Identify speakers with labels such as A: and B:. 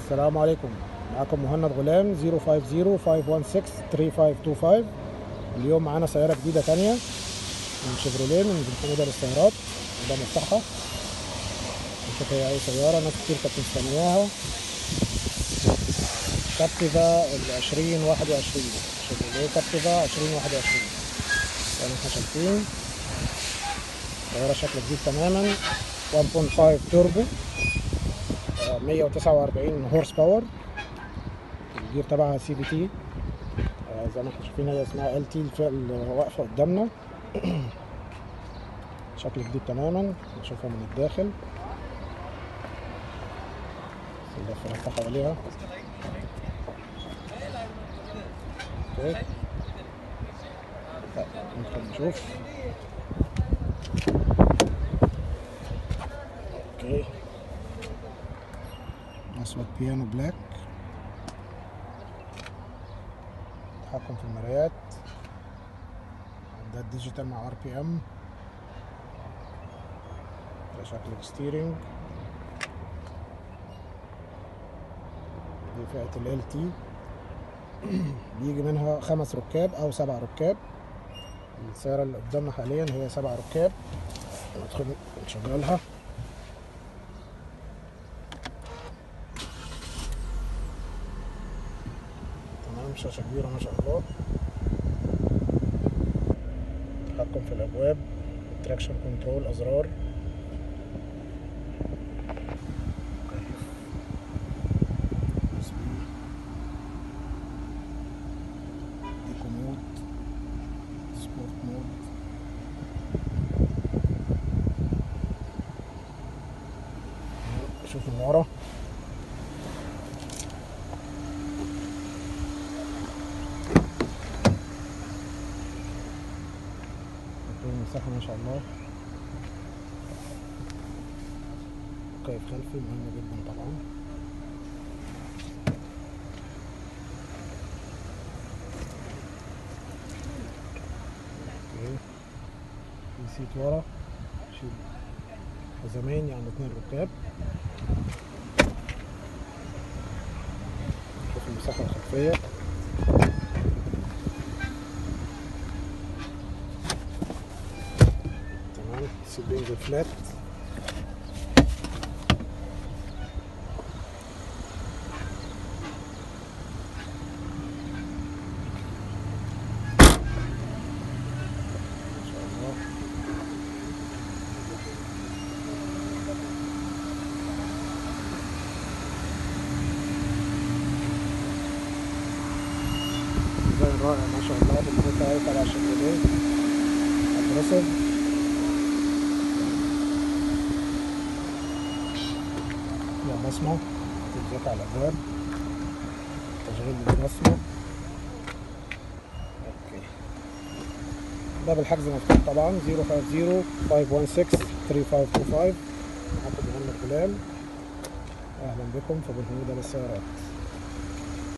A: السلام عليكم معكم مهند غلام 050-516-3525 اليوم معانا سيارة جديدة تانية من شيفروليه من بنحمودة للسيارات ده مفتاحها نشوف هي أي سيارة ناس كتير كانت مستنياها كابتيفا ال 2021 شيفروليه كابتيفا 2021 زي ما احنا شايفين سيارة شكل جديد تماما 1.5 توربو 149 هورس باور الجير تبعها سي بي تي زي ما احنا شايفين هي اسمها ال تي اللي واقفه قدامنا شكل جديد تماما نشوفها من الداخل اللفه نفتح حواليها اوكي ندخل نشوف اوكي اسود بيانو بلاك تحكم في المرايات ده الديجيتال مع ار بي ام ده شكل الستيرنج دي فئة ال تي بيجي منها خمس ركاب او سبع ركاب السيارة اللي قدامنا حاليا هي سبع ركاب ندخل نشغلها تمام شاشة كبيرة ما شاء الله تحكم في الأبواب تراكشن كنترول أزرار ايكو مود سبورت مود شوف من ورا المساحة ما شاء الله كيف خلفي مهم جدا طبعا اوكي في سيت ورا شيل حزامين يعني اتنين ركاب شوف المساحة الخلفية تمام السيت بينزل فلات ما شاء الله ديزاين رائع ما شاء الله باللون بتاعي تبع شيفروليه اجريسيف فيها بصمة تتذاكى على الأبواب تشغيل بالبصمة اوكي باب الحجز مفتوح طبعا 050 516 3525 معاكم مهند غلام اهلا بكم في بن حميدة للسيارات